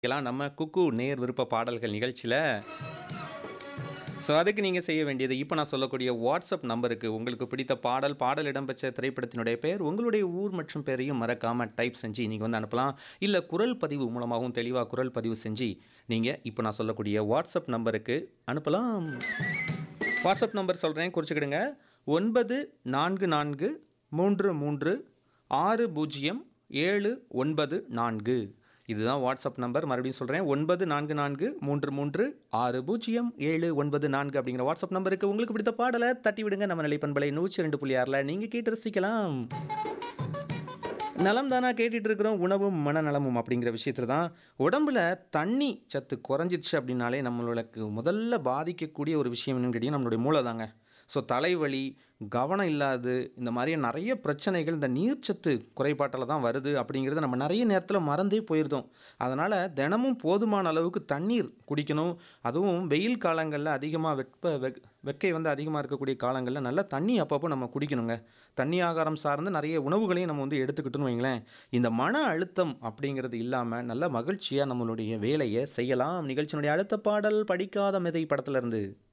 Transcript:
எல்லாம் நம்ம குக்கு நேர் விருப்ப பாடல்கள் நிகழ்ச்சியில் ஸோ அதுக்கு நீங்கள் செய்ய வேண்டியது இப்போ நான் சொல்லக்கூடிய வாட்ஸ்அப் நம்பருக்கு உங்களுக்கு பிடித்த பாடல் பாடல் இடம்பெற்ற திரைப்படத்தினுடைய பெயர் உங்களுடைய ஊர் மற்றும் பெயரையும் மறக்காமல் டைப் செஞ்சு நீங்கள் வந்து அனுப்பலாம் இல்லை குரல் பதிவு மூலமாகவும் தெளிவாக குரல் பதிவு செஞ்சு நீங்கள் இப்போ நான் சொல்லக்கூடிய வாட்ஸ்அப் நம்பருக்கு அனுப்பலாம் வாட்ஸ்அப் நம்பர் சொல்கிறேன் குறிச்சிக்கிடுங்க ஒன்பது நான்கு நான்கு மூன்று மூன்று ஆறு பூஜ்ஜியம் ஏழு ஒன்பது நான்கு இதுதான் வாட்ஸ்அப் நம்பர் மறுபடியும் சொல்கிறேன் ஒன்பது நான்கு நான்கு மூன்று மூன்று ஆறு பூஜ்ஜியம் ஏழு ஒன்பது நான்கு அப்படிங்கிற வாட்ஸ்அப் நம்பருக்கு உங்களுக்கு பிடித்த பாடலை தட்டி விடுங்க நம்ம நிலைப்பண்பலை நூற்றி ரெண்டு புள்ளி ஆறில் நீங்கள் கேட்டு ரசிக்கலாம் நலம் தானா கேட்டுட்டு இருக்கிறோம் உணவும் மனநலமும் அப்படிங்கிற விஷயத்தில் தான் உடம்புல தண்ணி சத்து குறைஞ்சிச்சு அப்படின்னாலே நம்மளுக்கு முதல்ல பாதிக்கக்கூடிய ஒரு விஷயம் என்னன்னு கேட்டிங்கன்னா நம்மளுடைய மூளை தாங்க ஸோ தலைவலி கவனம் இல்லாது இந்த மாதிரி நிறைய பிரச்சனைகள் இந்த நீர்ச்சத்து குறைபாட்டில் தான் வருது அப்படிங்கிறத நம்ம நிறைய நேரத்தில் மறந்தே போயிருந்தோம் அதனால் தினமும் போதுமான அளவுக்கு தண்ணீர் குடிக்கணும் அதுவும் வெயில் காலங்களில் அதிகமாக வெப்ப வெக் வெக்கை வந்து அதிகமாக இருக்கக்கூடிய காலங்களில் நல்லா தண்ணி அப்பப்போ நம்ம குடிக்கணுங்க தண்ணி ஆகாரம் சார்ந்து நிறைய உணவுகளையும் நம்ம வந்து எடுத்துக்கிட்டோன்னு வைங்களேன் இந்த மன அழுத்தம் அப்படிங்கிறது இல்லாமல் நல்ல மகிழ்ச்சியாக நம்மளுடைய வேலையை செய்யலாம் நிகழ்ச்சியினுடைய அடுத்த பாடல் படிக்காத மெதை படத்துல இருந்து